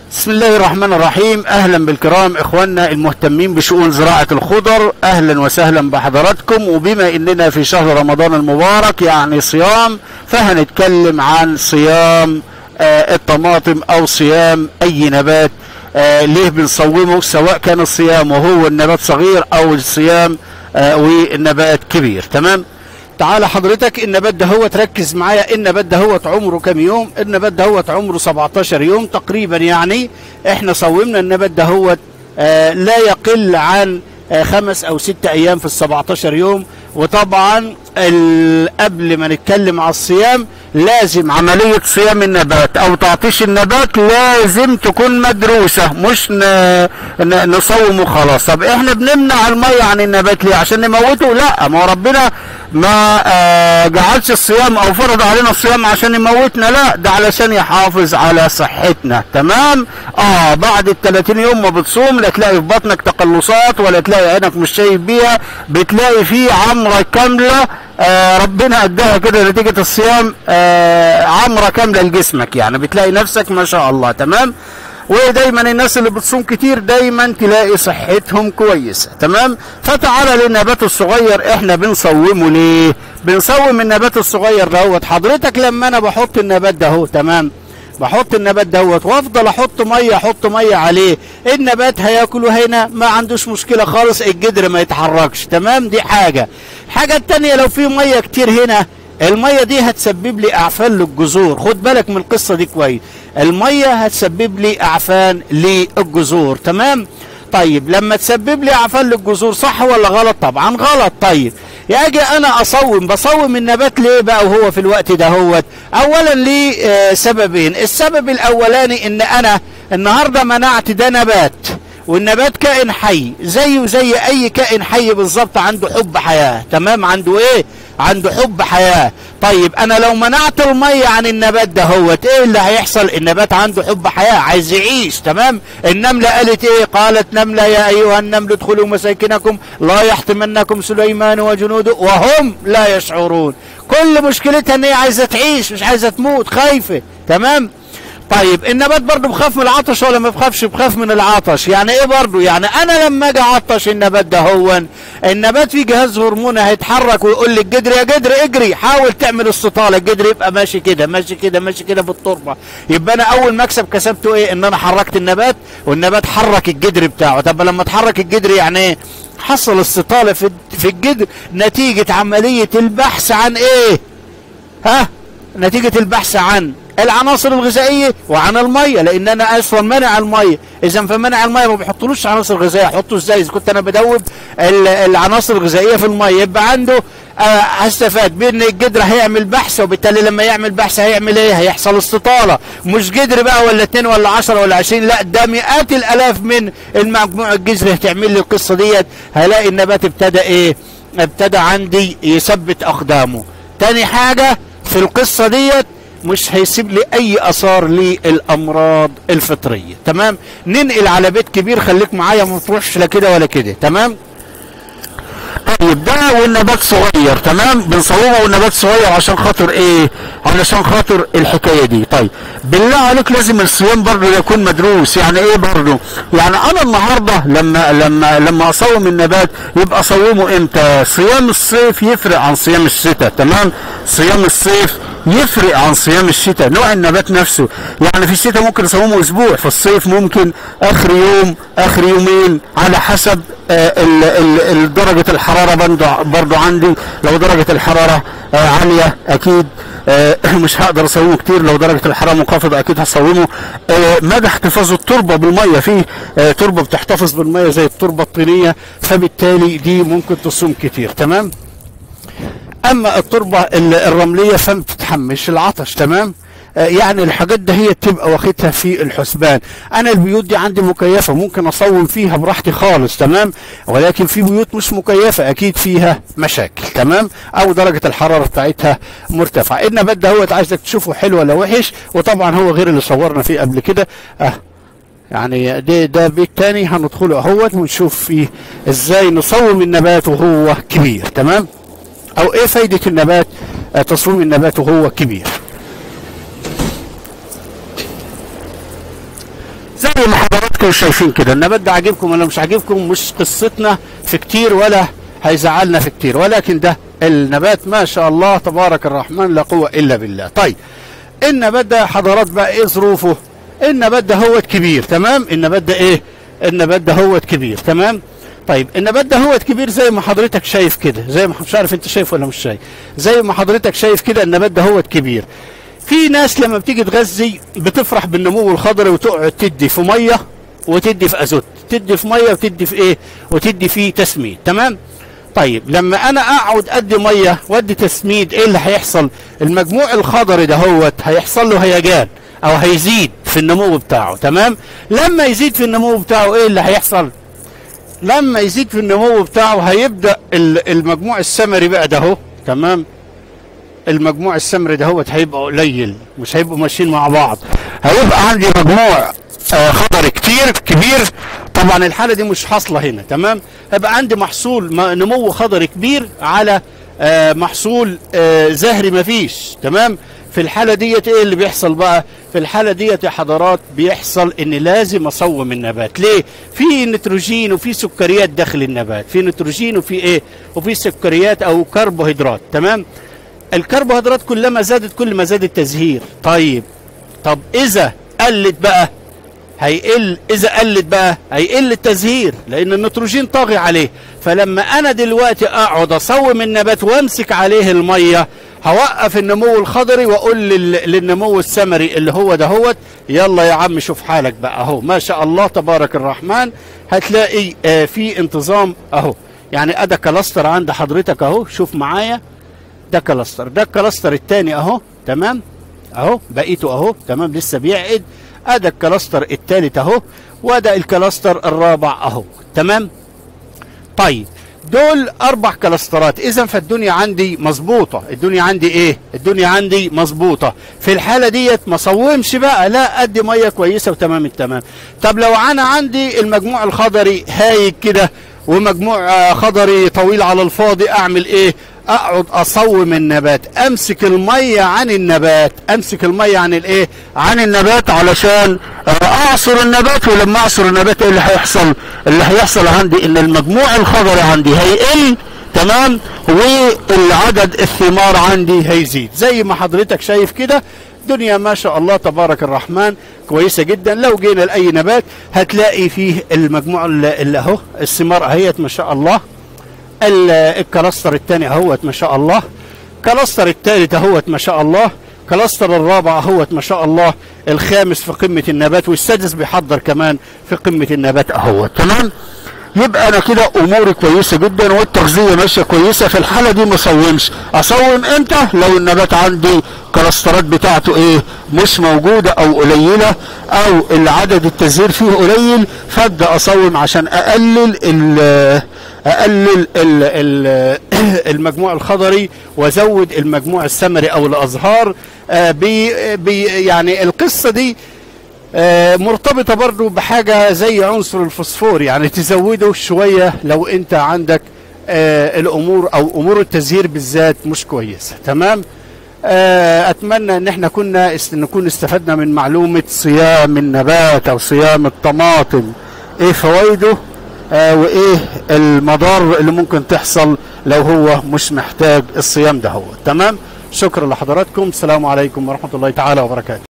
بسم الله الرحمن الرحيم اهلا بالكرام اخواننا المهتمين بشؤون زراعة الخضر اهلا وسهلا بحضراتكم وبما اننا في شهر رمضان المبارك يعني صيام فهنتكلم عن صيام آه الطماطم او صيام اي نبات آه ليه بنصومه سواء كان الصيام وهو النبات صغير او الصيام آه والنبات كبير تمام تعالى حضرتك النبات ده هو تركز معايا النبات ده هو عمره كام يوم النبات ده هو عمره 17 يوم تقريبا يعني احنا صومنا النبات ده هو آه لا يقل عن آه خمس او ست ايام في ال 17 يوم وطبعا قبل ما نتكلم على الصيام لازم عملية صيام النبات او تعطيش النبات لازم تكون مدروسة مش ن... ن... نصوم وخلاص طب احنا بنمنع المية عن النبات ليه عشان نموته لا ما ربنا ما آه جعلش الصيام او فرض علينا الصيام عشان يموتنا لا ده علشان يحافظ على صحتنا تمام اه بعد ال 30 يوم ما بتصوم لا تلاقي في بطنك تقلصات ولا تلاقي عينك مش شايف بيها بتلاقي فيه عمرة كاملة آه ربنا اداها كده نتيجة الصيام آه عمرة كاملة لجسمك يعني بتلاقي نفسك ما شاء الله تمام ودايما الناس اللي بتصوم كتير دايما تلاقي صحتهم كويسة تمام فتعالى للنبات الصغير احنا بنصومه ليه بنصوم النبات الصغير دوت حضرتك لما انا بحط النبات ده اهو تمام بحط النبات دوت وافضل احط ميه احط ميه عليه النبات هياكله هنا ما عندوش مشكله خالص الجدر ما يتحركش تمام دي حاجه الحاجه التانية لو في ميه كتير هنا الميه دي هتسبب لي اعفان للجذور خد بالك من القصه دي كويس الميه هتسبب لي اعفان للجذور تمام طيب لما تسبب لي اعفان للجذور صح ولا غلط طبعا غلط طيب يجي انا اصوم بصوم النبات ليه بقى وهو في الوقت ده هو اولا لي آه سببين السبب الاولاني ان انا النهارده منعت ده نبات والنبات كائن حي زيه زي اي كائن حي بالظبط عنده حب حياه تمام عنده ايه عنده حب حياه طيب انا لو منعت الميه عن النبات ده هوت ايه اللي هيحصل النبات عنده حب حياه عايز يعيش تمام النمله قالت ايه قالت نمله يا ايها النمل ادخلوا مساكنكم لا يحطمنكم سليمان وجنوده وهم لا يشعرون كل مشكلتها ان هي عايزه تعيش مش عايزه تموت خايفه تمام طيب النبات برضه بخاف من العطش ولا ما بخافش بخاف من العطش يعني ايه برضه يعني انا لما اجي اعطش النبات ده هو النبات فيه جهاز هرموني هيتحرك ويقول لي الجدر يا جدر اجري حاول تعمل استطاله الجدر يبقى ماشي كده ماشي كده ماشي كده في التربه يبقى انا اول مكسب كسبته ايه ان انا حركت النبات والنبات حرك الجدر بتاعه طب لما اتحرك الجدر يعني ايه حصل استطاله في في الجدر نتيجه عمليه البحث عن ايه ها نتيجه البحث عن العناصر الغذائيه وعن الميه لان انا اصلا منع الميه اذا فمنع الميه ما بيحطلوش عناصر غذائيه احطه ازاي اذا كنت انا بدوب العناصر الغذائيه في الميه يبقى عنده آه هستفاد بان الجدر هيعمل بحث وبالتالي لما يعمل بحث هيعمل ايه هيحصل استطاله مش جدر بقى ولا اتنين ولا عشرة ولا عشرين لا ده مئات الالاف من المجموع الجذري هتعمل لي القصه ديت هلاقي النبات ابتدى ايه ابتدى عندي يثبت اقدامه تاني حاجه في القصه ديت مش هيسيب لي اي اثار للامراض الفطريه تمام ننقل على بيت كبير خليك معايا ما تروحش لا كده ولا كده تمام طيب ده والنبات صغير تمام بنصومه والنبات صغير عشان خاطر ايه علشان خاطر الحكايه دي طيب بالله عليك لازم الصيام برضه يكون مدروس يعني ايه برضه يعني انا النهارده لما لما لما اصوم النبات يبقى اصومه امتى صيام الصيف يفرق عن صيام الشتاء تمام صيام الصيف يفرق عن صيام الشتاء نوع النبات نفسه يعني في الشتاء ممكن اصومه اسبوع في الصيف ممكن اخر يوم اخر يومين على حسب آه ال ال درجة الحرارة برضو عندي لو درجة الحرارة آه عالية اكيد آه مش هقدر اصومه كتير لو درجة الحرارة منخفضة اكيد هصومه مدى احتفاظ التربة بالمية في تربة بتحتفظ بالمية زي التربة الطينية فبالتالي دي ممكن تصوم كتير تمام اما التربه الرمليه فما بتتحملش العطش تمام يعني الحاجات ده هي تبقى واخدها في الحسبان انا البيوت دي عندي مكيفه ممكن اصوم فيها براحتي خالص تمام ولكن في بيوت مش مكيفه اكيد فيها مشاكل تمام او درجه الحراره بتاعتها مرتفعه النبات ده هو عايزك تشوفه حلو ولا وحش وطبعا هو غير اللي صورنا فيه قبل كده اه يعني ده ده بيت تاني هندخله اهوت ونشوف فيه ازاي نصوم النبات وهو كبير تمام او ايه فايدة النبات آه تصويم النبات وهو كبير زي زي ما حضراتكم شايفين كده النبات ده عاجبكم ولا مش عاجبكم مش قصتنا في كتير ولا هيزعلنا في كتير ولكن ده النبات ما شاء الله تبارك الرحمن لا قوة إلا بالله طيب النبات ده حضرات بقى ايه ظروفه النبات ده هو كبير تمام النبات ده ايه النبات ده هو كبير تمام طيب النبات ده هو كبير زي ما حضرتك شايف كده زي ما مش عارف انت شايف ولا مش شايف زي ما حضرتك شايف كده النبات ده هو كبير في ناس لما بتيجي تغذي بتفرح بالنمو الخضري وتقعد تدي في ميه وتدي في ازوت تدي في ميه وتدي في ايه وتدي في تسميد تمام طيب لما انا اقعد ادي ميه وادي تسميد ايه اللي هيحصل المجموع الخضري ده هو هيحصل له هيجان او هيزيد في النمو بتاعه تمام لما يزيد في النمو بتاعه ايه اللي هيحصل لما يزيد في النمو بتاعه هيبدا ال- المجموع الثمري بقى ده اهو تمام المجموع الثمري ده هو هيبقى قليل مش هيبقوا ماشيين مع بعض هيبقى عندي مجموع آه، خضري كتير كبير طبعا الحاله دي مش حاصله هنا تمام هيبقى عندي محصول م- نمو خضري كبير على آه، محصول آه، زهري مفيش تمام في الحاله ديت ايه اللي بيحصل بقى في الحاله ديت يا حضرات بيحصل ان لازم اصوم النبات ليه في نيتروجين وفي سكريات داخل النبات في نيتروجين وفي ايه وفي سكريات او كربوهيدرات تمام الكربوهيدرات كلما زادت كل ما زاد التزهير طيب طب اذا قلت بقى هيقل اذا قلت بقى هيقل التزهير لان النيتروجين طاغي عليه فلما انا دلوقتي اقعد اصوم النبات وامسك عليه الميه هوقف النمو الخضري واقول لل- للنمو الثمري اللي هو دهوت يلا يا عم شوف حالك بقى اهو ما شاء الله تبارك الرحمن هتلاقي آه في انتظام اهو يعني ادا كلاستر عند حضرتك اهو شوف معايا ده كلاستر ده الكلاستر الثاني اهو تمام اهو بقيته اهو تمام لسه بيعقد ادى الكلاستر الثالث اهو وده الكلاستر الرابع اهو تمام طيب دول اربع كلاسترات اذا فالدنيا عندي مظبوطه الدنيا عندي ايه الدنيا عندي مظبوطه في الحاله ديت ما صومش بقى لا ادي ميه كويسه وتمام التمام طب لو انا عندي المجموع الخضري هايج كده ومجموع آه، خضري طويل على الفاضي اعمل ايه اقعد اصوم النبات امسك الميه عن النبات امسك الميه عن الايه عن النبات علشان آه، اعصر النبات ولما اعصر النبات ايه اللي هيحصل اللي هيحصل عندي ان المجموع الخضري عندي هيقل تمام والعدد الثمار عندي هيزيد زي ما حضرتك شايف كده دنيا ما شاء الله تبارك الرحمن كويسه جدا لو جينا لاي نبات هتلاقي فيه المجموع اللي اللي اهو الثمار اهيت ما شاء الله ال- الكلاستر الثاني اهوت ما شاء الله كلاستر الثالث اهوت ما شاء الله كلاستر الرابع اهوت ما شاء الله الخامس في قمة النبات والسادس بيحضر كمان في قمة النبات اهوت تمام يبقى انا كده اموري كويسه جدا والتغذيه ماشيه كويسه في الحاله دي ما اصومش اصوم امتى لو النبات عندي كلاسترات بتاعته ايه مش موجوده او قليله او العدد التزهير فيه قليل فابدا اصوم عشان اقلل ال اقلل ال ال المجموع الخضري وازود المجموع الثمري او الازهار آه بي بي يعني القصه دي آه، مرتبطة برضو بحاجة زي عنصر الفوسفور يعني تزوده شوية لو انت عندك آه، الامور او امور التزهير بالذات مش كويسة تمام آه، اتمنى ان احنا كنا است- نكون استفدنا من معلومة صيام النبات او صيام الطماطم ايه فوائده آه، وايه المضار اللي ممكن تحصل لو هو مش محتاج الصيام ده هو تمام شكرا لحضراتكم السلام عليكم ورحمة الله تعالى وبركاته